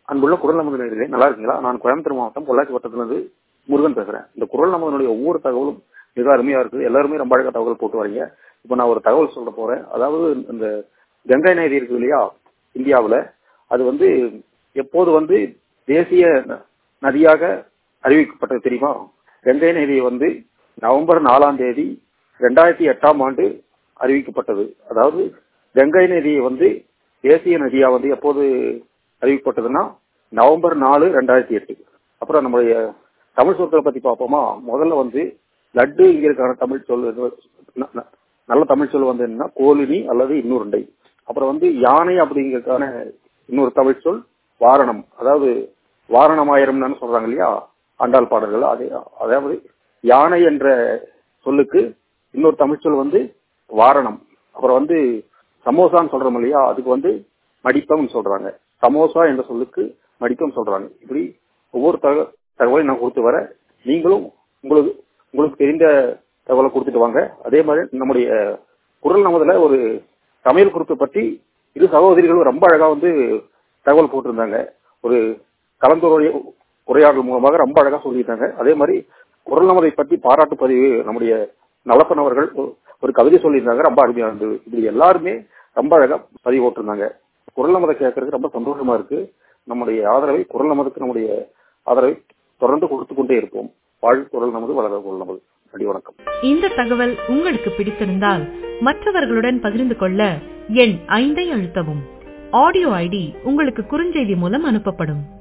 அன்புள்ள குரல் நமது நேர்களே நல்லா இருக்கீங்களா நான் கோயம்புத்தூர் மாவட்டம் பொள்ளாச்சி வட்டத்திலிருந்து முருகன் பேசுறேன் இந்த குரல் நமதனுடைய ஒவ்வொரு தகவலும் மிக அருமையா இருக்குது எல்லாருமே ரொம்ப அழகா தகவல் போட்டு வரீங்க இப்போ நான் ஒரு தகவல் சொல்ல போறேன் அதாவது இந்த கங்கை நதி இருக்கு இல்லையா இந்தியாவுல அது வந்து எப்போது வந்து தேசிய ந- நதியாக அறிவிக்கப்பட்டது தெரியுமா கங்கை நதி வந்து நவம்பர் நாலாம் தேதி ரெண்டாயிரத்தி எட்டாம் ஆண்டு அறிவிக்கப்பட்டது அதாவது கங்கை நதி வந்து தேசிய நதியா வந்து எப்போது அறிவிக்கப்பட்டதுன்னா நவம்பர் நாலு ரெண்டாயிரத்தி எட்டு அப்புறம் நம்மளுடைய தமிழ் சொற்களை பத்தி பார்ப்போமா முதல்ல வந்து லட்டு இங்கிறதுக்கான தமிழ் சொல் ந- ந- நல்ல தமிழ் சொல் வந்து என்னன்னா கோலினி அல்லது இன்னுருண்டை அப்புறம் வந்து யானை அப்படிங்கிறதுக்கான இன்னொரு தமிழ் சொல் வாரணம் அதாவது வாரணமாயிரம்னு சொல்றாங்க இல்லையா ஆண்டாள் பாடல்கள் அதே அதாவது யானை என்ற சொல்லுக்கு இன்னொரு தமிழ் சொல் வந்து வாரணம் அப்புறம் வந்து சமோசான்னு சொல்றோம் இல்லையா அதுக்கு வந்து மடிப்பம் சொல்றாங்க சமோசா என்ற சொல்லுக்கு மடிப்பம் சொல்றாங்க இப்படி ஒவ்வொரு தக தகவலையும் நான் கொடுத்து வர நீங்களும் உங்களுக்கு உங்களுக்கு தெரிந்த தகவலை கொடுத்துட்டு வாங்க அதே மாதிரி நம்முடைய குரல் நமதுல ஒரு சமையல் குறிப்பை பற்றி இரு சகோதரிகளும் ரொம்ப அழகா வந்து தகவல் போட்டிருந்தாங்க ஒரு கலந்துரைய உரையாடல் மூலமாக ரொம்ப அழகா சொல்லியிருந்தாங்க அதே மாதிரி குரல் நமதை பற்றி பாராட்டு பதிவு நம்முடைய நலப்பன் அவர்கள் ஒரு- ஒரு கவிதை சொல்லியிருந்தாங்க ரொம்ப அருமையா இருந்தது இப்படி எல்லாருமே ரொம்ப அழகா பதிவு போட்டிருந்தாங்க குரல் நமதை கேட்கறதுக்கு ரொம்ப சந்தோஷமா இருக்கு நம்முடைய ஆதரவை குரல் நமதுக்கு நம்முடைய ஆதரவை தொடர்ந்து கொடுத்து கொண்டே இருப்போம் வாழ் குரல் நமது வளர குரல் நமது நன்றி வணக்கம் இந்த தகவல் உங்களுக்கு பிடித்திருந்தால் மற்றவர்களுடன் பகிர்ந்து கொள்ள எண் ஐந்தை அழுத்தவும் ஆடியோ ஐடி உங்களுக்கு குறுஞ்செய்தி மூலம் அனுப்பப்படும்